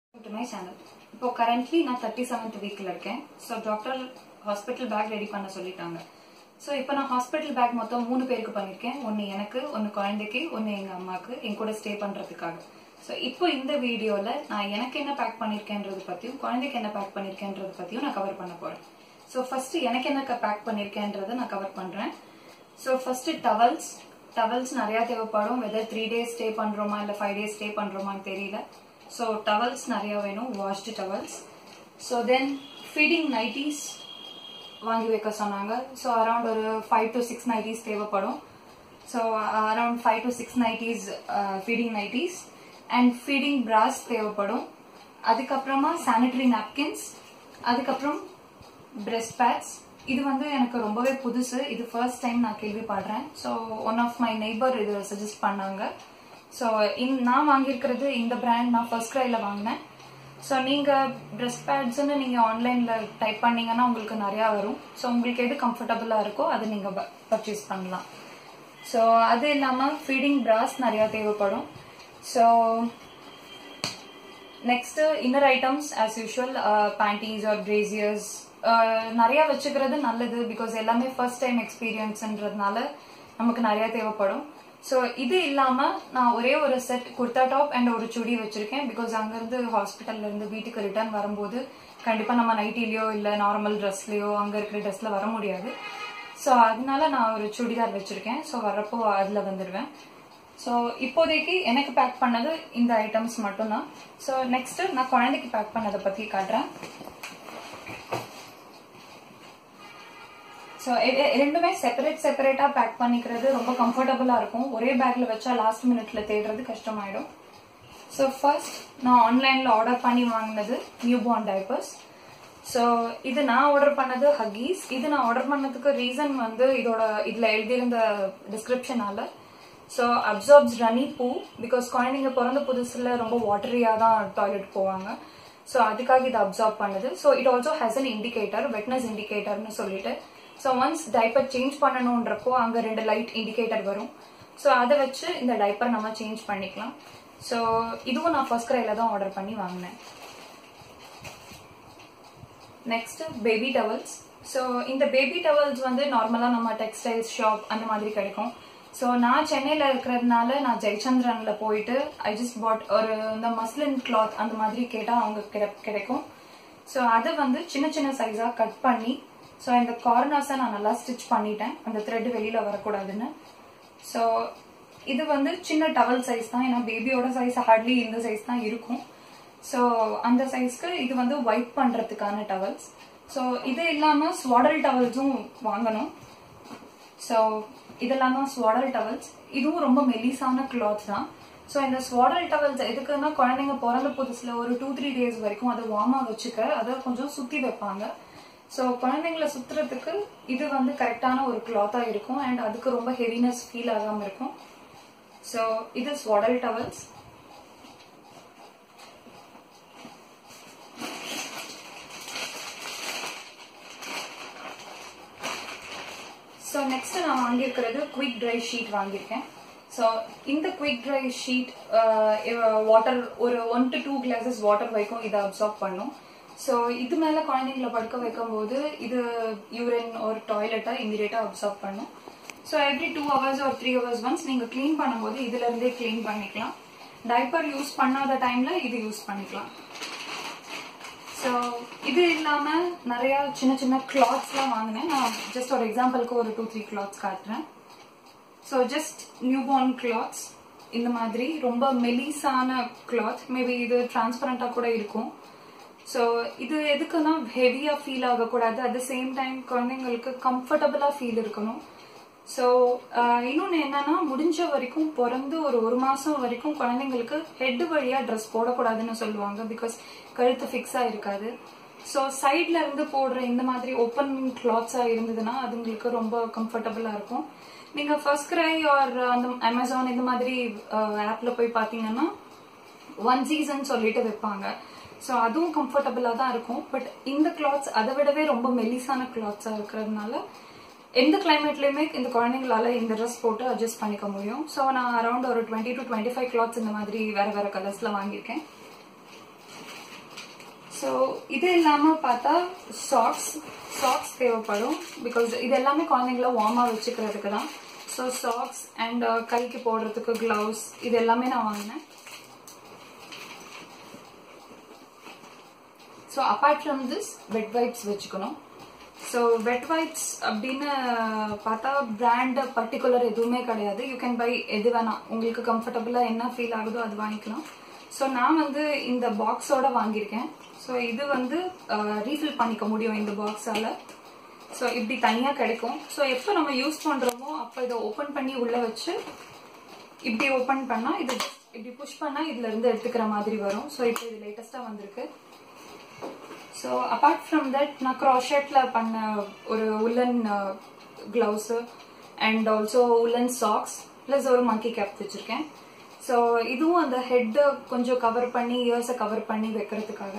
to my channel இப்போ currently நான் thirty seventh வீக்ல இருக்கேன் so doctor hospital bag ready பண்ண சொல்லிட்டாங்க ஸோ இப்போ நான் ஹாஸ்பிட்டல் பேக் மொத்தம் மூணு பேருக்கு பண்ணியிருக்கேன் ஒன்று எனக்கு ஒன்று குழந்தைக்கு ஒன்று எங்கள் அம்மாவுக்கு என் கூட ஸ்டே பண்ணுறதுக்காக ஸோ இப்போ இந்த வீடியோவில் நான் எனக்கு என்ன பேக் பண்ணியிருக்கேன்றது பற்றியும் குழந்தைக்கு என்ன பேக் பண்ணியிருக்கேன்றது பற்றியும் நான் கவர் பண்ண போகிறேன் ஸோ ஃபர்ஸ்ட் எனக்கு என்ன பேக் பண்ணியிருக்கேன்றதை நான் கவர் பண்ணுறேன் ஸோ ஃபர்ஸ்ட் டவல்ஸ் டவல்ஸ் நிறைய தேவைப்படும் வெதர் த்ரீ டேஸ் ஸ்டே பண்றோமா இல்ல ஃபைவ் டேஸ் ஸ்டே பண்றோமான்னு தெரியல ஸோ டவல்ஸ் நிறைய வேணும் washed towels so then feeding nighties வாங்கி வைக்க சொன்னாங்க ஸோ அரௌண்ட் ஒரு ஃபைவ் டு சிக்ஸ் நைட்டிஸ் தேவைப்படும் so around five to six nighties feeding nighties and feeding bras தேவைப்படும் அதுக்கப்புறமா சானிட்டரி நாப்கின்ஸ் அதுக்கப்புறம் பிரெஸ்ட் பேட்ஸ் இது வந்து எனக்கு ரொம்பவே புதுசு இது ஃபர்ஸ்ட் டைம் நான் கேள்விப்படுறேன் so one of my neighbour இது சஜஸ்ட் பண்ணாங்க ஸோ நான் வாங்கியிருக்கிறது இந்த பிராண்ட் நான் ஃபர்ஸ்ட் க்ரைல வாங்கினேன் ஸோ நீங்கள் பிரெஸ்ட் பேட்ஸ்ன்னு நீங்கள் ஆன்லைனில் டைப் பண்ணீங்கன்னா உங்களுக்கு நிறையா வரும் ஸோ உங்களுக்கு எது கம்ஃபர்டபுளாக இருக்கோ அதை நீங்கள் பர்ச்சேஸ் பண்ணலாம் ஸோ அது இல்லாமல் ஃபீடிங் பிராஸ் நிறையா தேவைப்படும் so next inner items as usual panties or brassieres நிறைய வச்சுக்கிறது நல்லது பிகாஸ் எல்லாமே ஃபர்ஸ்ட் டைம் எக்ஸ்பீரியன்ஸ்ன்றதுனால நமக்கு நிறைய தேவைப்படும் ஸோ இது இல்லாம நான் ஒரே ஒரு செட் குர்தா டாப் அண்ட் ஒரு சுடி வச்சிருக்கேன் பிகாஸ் அங்கிருந்து ஹாஸ்பிட்டல்ல இருந்து வீட்டுக்கு ரிட்டர்ன் வரும்போது கண்டிப்பா நம்ம நைட்டிலயோ இல்ல நார்மல் ட்ரெஸ்லயோ அங்க இருக்கிற ட்ரெஸ்ல வர முடியாது ஸோ அதனால நான் ஒரு சுடிதார் வச்சிருக்கேன் ஸோ வர்றப்போ அதுல வந்துடுவேன் ஸோ இப்போதைக்கு எனக்கு பேக் பண்ணது இந்த ஐட்டம்ஸ் மட்டும்தான் ஸோ நெக்ஸ்ட் நான் குழந்தைக்கு பேக் பண்ணதை பத்தி காட்டுறேன் ஸோ ரெண்டுமே செப்பரேட் செப்பரேட்டா பேக் பண்ணிக்கிறது ரொம்ப கம்ஃபர்டபுளா இருக்கும் ஒரே பேக்ல வச்சா லாஸ்ட் மினிட்ல தேடுறது கஷ்டமாயிடும் ஸோ ஃபர்ஸ்ட் நான் ஆன்லைன்ல ஆர்டர் பண்ணி வாங்கினது நியூ பார்ன் டைப்பர்ஸ் ஸோ இது நான் ஆர்டர் பண்ணது ஹக்கீஸ் இது நான் ஆர்டர் பண்ணதுக்கு ரீசன் வந்து இதோட இதுல எழுதியிருந்த டிஸ்கிரிப்ஷனால ஸோ அப்சார்ப்ஸ் ரனி பூ பிகாஸ் குழந்தைங்க பிறந்த புதுசுல ரொம்ப வாட்டரியா தான் டாய்லெட் போவாங்க ஸோ அதுக்காக இது அப்சார்ப் பண்ணுது so it also has an indicator wetness இண்டிகேட்டர்னு சொல்லிட்டு ஸோ ஒன்ஸ் டைப்பர் சேஞ்ச் பண்ணணுன்றப்போ அங்கே ரெண்டு லைட் இண்டிகேட்டர் வரும் ஸோ அதை வச்சு இந்த டைப்பர் நம்ம சேஞ்ச் பண்ணிக்கலாம் ஸோ இதுவும் நான் ஃபர்ஸ்ட் கிரைல தான் ஆர்டர் பண்ணி வாங்கினேன் நெக்ஸ்ட் பேபி டவல்ஸ் ஸோ இந்த பேபி டவல்ஸ் வந்து நார்மலாக நம்ம டெக்ஸ்டைல்ஸ் ஷாப் அந்த மாதிரி கிடைக்கும் ஸோ நான் சென்னையில் இருக்கிறதுனால நான் ஜெயச்சந்திரன்ல போயிட்டு ஐ ஜஸ்ட் பாட் ஒரு இந்த மஸ்லின் கிளாத் அந்த மாதிரி கேட்டால் அவங்க கிடைக்கும் ஸோ அதை வந்து சின்ன சின்ன சைஸாக கட் பண்ணி ஸோ இந்த கார்னர்ஸை நான் நல்லா ஸ்டிச் பண்ணிட்டேன் அந்த த்ரெட் வெளியில வரக்கூடாதுன்னு ஸோ இது வந்து சின்ன டவல் சைஸ் தான் ஏன்னா பேபியோட சைஸ் ஹார்ட்லி இந்த சைஸ் தான் இருக்கும் ஸோ அந்த சைஸ்க்கு இது வந்து ஒயிட் பண்றதுக்கான டவல்ஸ் ஸோ இது இல்லாம ஸ்வாடல் டவல்ஸும் வாங்கணும் ஸோ இதெல்லாம் தான் ஸ்வாடல் டவல்ஸ் இதுவும் ரொம்ப மெலிசான கிளாத் தான் ஸோ இந்த ஸ்வாடல் டவல்ஸ் எதுக்குன்னா குழந்தைங்க பிறந்த புதுசுல ஒரு டூ த்ரீ டேஸ் வரைக்கும் அதை வார்மா வச்சுக்க அதை கொஞ்சம் சுத்தி வைப்பாங்க ஸோ குழந்தைங்கள சுத்துறதுக்கு இது வந்து கரெக்டான ஒரு கிளாத்தா இருக்கும் அண்ட் அதுக்கு ரொம்ப ஹெவினஸ் ஃபீல் ஆகாம இருக்கும் ஸோ இது ஸ்வாடல் டவல்ஸ் ஸோ நெக்ஸ்ட் நான் வாங்கியிருக்கிறது குவிக் ட்ரை ஷீட் வாங்கியிருக்கேன் ஸோ இந்த குவிக் ட்ரை ஷீட் வாட்டர் ஒரு one to two glasses water வரைக்கும் இதை அப்சார்ப் பண்ணும் ஸோ இது மேல குழந்தைங்களை படுக்க வைக்கும் போது இது யூரின் ஒரு டாய்லெட்டை இமீடியட்டா அப்சர்வ் பண்ணும் ஸோ எவ்ரி டூ ஹவர்ஸ் ஒரு த்ரீ ஹவர்ஸ் ஒன்ஸ் நீங்க கிளீன் பண்ணும்போது இதுல இருந்தே கிளீன் பண்ணிக்கலாம் டைப்பர் யூஸ் பண்ணாத டைம்ல இது யூஸ் பண்ணிக்கலாம் ஸோ இது இல்லாம நிறைய சின்ன சின்ன கிளாத்ஸ்லாம் வாங்கினேன் நான் ஜஸ்ட் ஒரு எக்ஸாம்பிளுக்கு ஒரு டூ த்ரீ கிளாத்ஸ் காட்டுறேன் so just newborn clothes இந்த மாதிரி ரொம்ப மெலிசான கிளாத் மேபி இது டிரான்ஸ்பரண்டா கூட இருக்கும் ஸோ இது எதுக்குன்னா ஹெவியா ஃபீல் ஆகக்கூடாது அட் த சேம் டைம் குழந்தைங்களுக்கு கம்ஃபர்டபுளா ஃபீல் இருக்கணும் ஸோ இன்னொன்று என்னன்னா முடிஞ்ச வரைக்கும் பிறந்து ஒரு ஒரு மாசம் வரைக்கும் குழந்தைங்களுக்கு ஹெட் வழியா ட்ரெஸ் போடக்கூடாதுன்னு சொல்லுவாங்க பிகாஸ் கழுத்து ஃபிக்ஸா இருக்காது ஸோ சைட்ல இருந்து போடுற இந்த மாதிரி ஓப்பன் கிளாத்ஸா இருந்ததுன்னா அது உங்களுக்கு ரொம்ப கம்ஃபர்டபுளா இருக்கும் நீங்க ஃபர்ஸ்ட் கிரை ஆர் அந்த அமேசான் இந்த மாதிரி ஆப்ல போய் பாத்தீங்கன்னா ஒன் சீசன் சொல்லிட்டு வைப்பாங்க ஸோ அதுவும் கம்ஃபர்டபுளாக தான் இருக்கும் பட் இந்த கிளாத்ஸ் அதை விடவே ரொம்ப மெலிசான கிளாத்ஸாக இருக்கிறதுனால எந்த கிளைமேட்லயுமே இந்த குழந்தைங்களால இந்த ட்ரெஸ் போட்டு அட்ஜஸ்ட் பண்ணிக்க முடியும் ஸோ நான் அரௌண்ட் ஒரு twenty to twenty five clothes இந்த மாதிரி வேற வேற கலர்ஸ்ல வாங்கியிருக்கேன் ஸோ இது இல்லாம பார்த்தா சாக்ஸ் சாக்ஸ் தேவைப்படும் பிகாஸ் இது எல்லாமே குழந்தைங்கள வார்மா வச்சுக்கிறதுக்கு தான் ஸோ சாக்ஸ் அண்ட் கைக்கு போடுறதுக்கு கிளவுஸ் இது எல்லாமே நான் வாங்கினேன் so apart from this wet wipes வச்சுக்கணும் ஸோ வெட் வைப்ஸ் அப்படின்னு பார்த்தா பிராண்ட் பர்டிகுலர் எதுவுமே கிடையாது யூ கேன் பை எது வேணா உங்களுக்கு கம்ஃபர்டபுளாக என்ன ஃபீல் ஆகுதோ அது வாங்கிக்கலாம் ஸோ நான் வந்து இந்த பாக்ஸோட வாங்கியிருக்கேன் ஸோ இது வந்து ரீஃபில் பண்ணிக்க முடியும் இந்த பாக்ஸால ஸோ இப்படி தனியாக கிடைக்கும் ஸோ எப்போ நம்ம யூஸ் பண்ணுறோமோ அப்போ இதை ஓப்பன் பண்ணி உள்ளே வச்சு இப்படி ஓப்பன் பண்ணா இது இப்படி புஷ் பண்ணா இதுல இருந்து எடுத்துக்கிற மாதிரி வரும் ஸோ இப்போ இது லேட்டஸ்டா வந்திருக்கு ஸோ அப்பார்ட் ஃப்ரம் தட் நான் க்ராஷெட்ல பண்ண ஒரு woollen gloves and also woollen socks plus ஒரு மங்கி கேப் வச்சிருக்கேன் ஸோ இதுவும் அந்த ஹெட் கொஞ்சம் கவர் பண்ணி இயர்ஸை கவர் பண்ணி வைக்கிறதுக்காக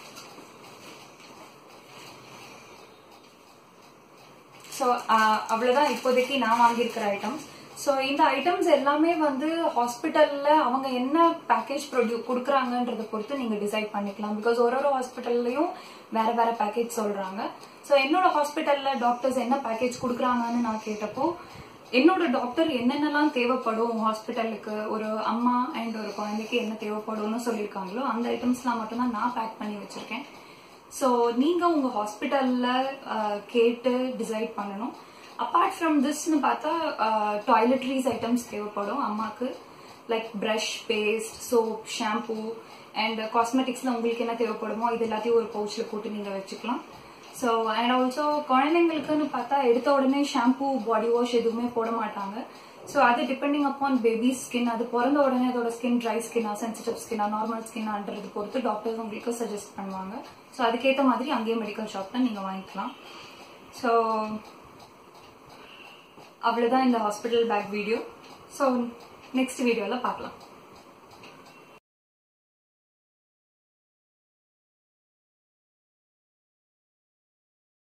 ஸோ அவ்வளோதான் இப்போதைக்கு நான் வாங்கியிருக்கிற ஐட்டம்ஸ் ஸோ இந்த ஐட்டம்ஸ் எல்லாமே வந்து ஹாஸ்பிட்டல்ல அவங்க என்ன பேக்கேஜ் ப்ரொடியூ கொடுக்குறாங்கன்றத பொறுத்து நீங்க டிசைட் பண்ணிக்கலாம் பிகாஸ் ஒரு ஒரு ஹாஸ்பிட்டல்லையும் வேற வேற பேக்கேஜ் சொல்றாங்க ஸோ என்னோட ஹாஸ்பிட்டல்ல டாக்டர்ஸ் என்ன பேக்கேஜ் கொடுக்குறாங்கன்னு நான் கேட்டப்போ என்னோட டாக்டர் என்னென்னலாம் தேவைப்படும் ஹாஸ்பிட்டலுக்கு ஒரு அம்மா அண்ட் ஒரு குழந்தைக்கு என்ன தேவைப்படும்னு சொல்லியிருக்காங்களோ அந்த ஐட்டம்ஸ்லாம் மட்டும்தான் நான் பேக் பண்ணி வச்சிருக்கேன் ஸோ நீங்க உங்க ஹாஸ்பிட்டல்ல கேட்டு டிசைட் பண்ணணும் அப்பார்ட் ஃப்ரம் திஸ்னு பார்த்தா டாய்லெட்ரிஸ் ஐட்டம்ஸ் தேவைப்படும் அம்மாக்கு like brush paste soap shampoo and காஸ்மெட்டிக்ஸ்ல உங்களுக்கு என்ன தேவைப்படுமோ இது எல்லாத்தையும் ஒரு பவுச்சில் போட்டு நீங்க வச்சுக்கலாம் ஸோ அண்ட் ஆல்சோ குழந்தைங்களுக்குன்னு பார்த்தா எடுத்த உடனே ஷாம்பூ பாடி வாஷ் எதுவுமே போட மாட்டாங்க ஸோ அது டிபெண்டிங் அப்பான் பேபி ஸ்கின் அது பிறந்த உடனே அதோட ஸ்கின் ட்ரை ஸ்கின்னா சென்சிட்டிவ் ஸ்கின்னா நார்மல் ஸ்கின்னான்றது பொறுத்து டாக்டர்ஸ் உங்களுக்கு சஜஸ்ட் பண்ணுவாங்க ஸோ அதுக்கேற்ற மாதிரி அங்கேயே மெடிக்கல் ஷாப்ல நீங்கள் வாங்கிக்கலாம் ஸோ அவ்வளோதான் இந்த hospital bag video so next வீடியோவில் பார்க்கலாம்